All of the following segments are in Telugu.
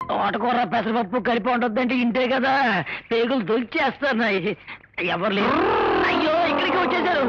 తోటకూర పెసరపప్పు కలిపి ఉండొద్దంటే ఇంతే కదా పేగులు దొరికేస్తున్నాయి ఎవరు లేరు అయ్యో ఇక్కడికి వచ్చేసారు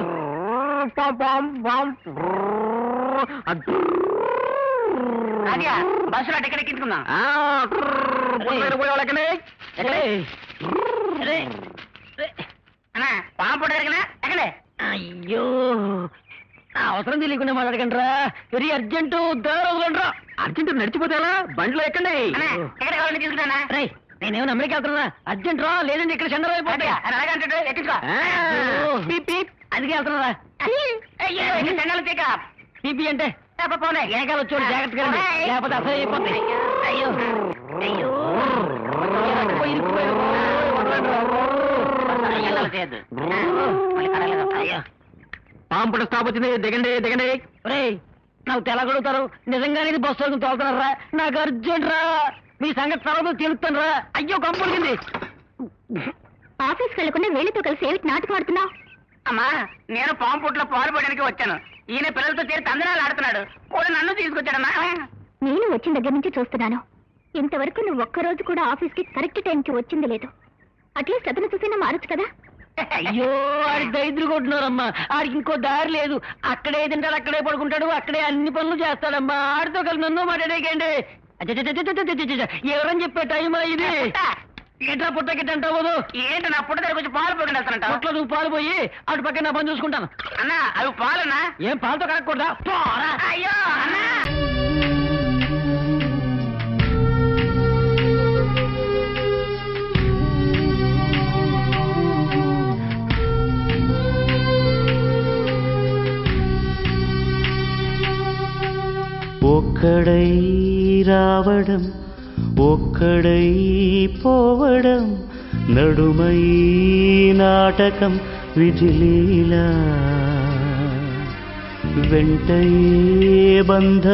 అదే బస్సులో టికెట్ ఎక్కించుకుందాం ఆ, పోయి పోయి వాళ్ళకనే. ఎక్కడే? అరే, అరే. అన్నా పాము పుట్ట ఎరగనా ఎక్కడే అయ్యో నా అవసరం తెలియకుండా మాట్లాడకండి వెరీ అర్జెంటు రా అర్జెంట్ నడిచిపోతేలా బండిలో ఎక్కండి అన్నా టికెట్ కావాలని తీసుకుంటానా రేయ్, నేనేమో అమెరికా వెళ్తున్నా అర్జెంట్ రా లేదంటే ఇక్కడ చంద్ర అదే అని అలాగే అంటాడు ఎక్కించుకో పీప్ పీప్ అదిగే వెళ్తున్నా అయ్యో ఇక్కడ జెండాలు తీక పీపీ అంటే పోనే వెనకాల వచ్చాడు జాగ్రత్తగా రండి. ఓయ్. లేకపోతే అసలు అయిపోతుంది అయ్యో అయ్యో ఇరుక్కుపోయి, ఇరుక్కుపోయి. వదలండి రా. అయ్యో, చేయొద్దు. మళ్ళీ కడగలేదు. అయ్యో పాంపుడు స్టాప్ వచ్చింది దిగండి దిగండి రేయ్ నాకు తెలగొడుతారు నిజంగానే ఇది బస్సు వరకు తోలుతున్నారా నాకు అర్జెంట్ రా మీ సంగతి తర్వాత తెలుస్తాను రా అయ్యో కంపుడికింది ఆఫీస్కి వెళ్లకుండా వీళ్ళతో కలిసి ఏమిటి నాటకం ఆడుతున్నావు అమ్మా నేను పాము పుట్లో పాలు పోయడానికి వచ్చాను ఈయన పిల్లలతో చేరి తందనాలు ఆడుతున్నాడు కూడా నన్ను తీసుకొచ్చాడమ్మా నేను వచ్చిన దగ్గర నుంచి చూస్తున్నాను ఇంతవరకు నువ్వు ఒక్కరోజు కూడా ఆఫీస్కి కరెక్ట్ టైంకి వచ్చింది లేదు అట్లీస్ట్ అతను చూసినా మారచ్చు కదా అయ్యో ఆడికి దరిద్రు కొట్టినారమ్మా ఆడికి ఇంకో దారి లేదు అక్కడే తింటాడు అక్కడే పడుకుంటాడు అక్కడే అన్ని పనులు చేస్తాడమ్మా ఆడితో కలిసి నన్ను మాట్లాడేకండి ఎవరని చెప్పే టైం ఇది ఎట్లా పుట్ట గిట్ట అంటావు ఏంటి నా పుట్ట దగ్గర వచ్చి పాలు పోయి వెళ్తానంట పొట్లో నువ్వు పాలు పోయి అటు పక్కన నా పని చూసుకుంటాను అన్నా అవి పాలన్నా ఏం పాలతో కలగకూడదా పోరా. అయ్యో అన్నా ఒక్కడై రావడం ఒక్కడై పోవడం నడుమై నాటకం విజిలీలా వెంటయే బంధ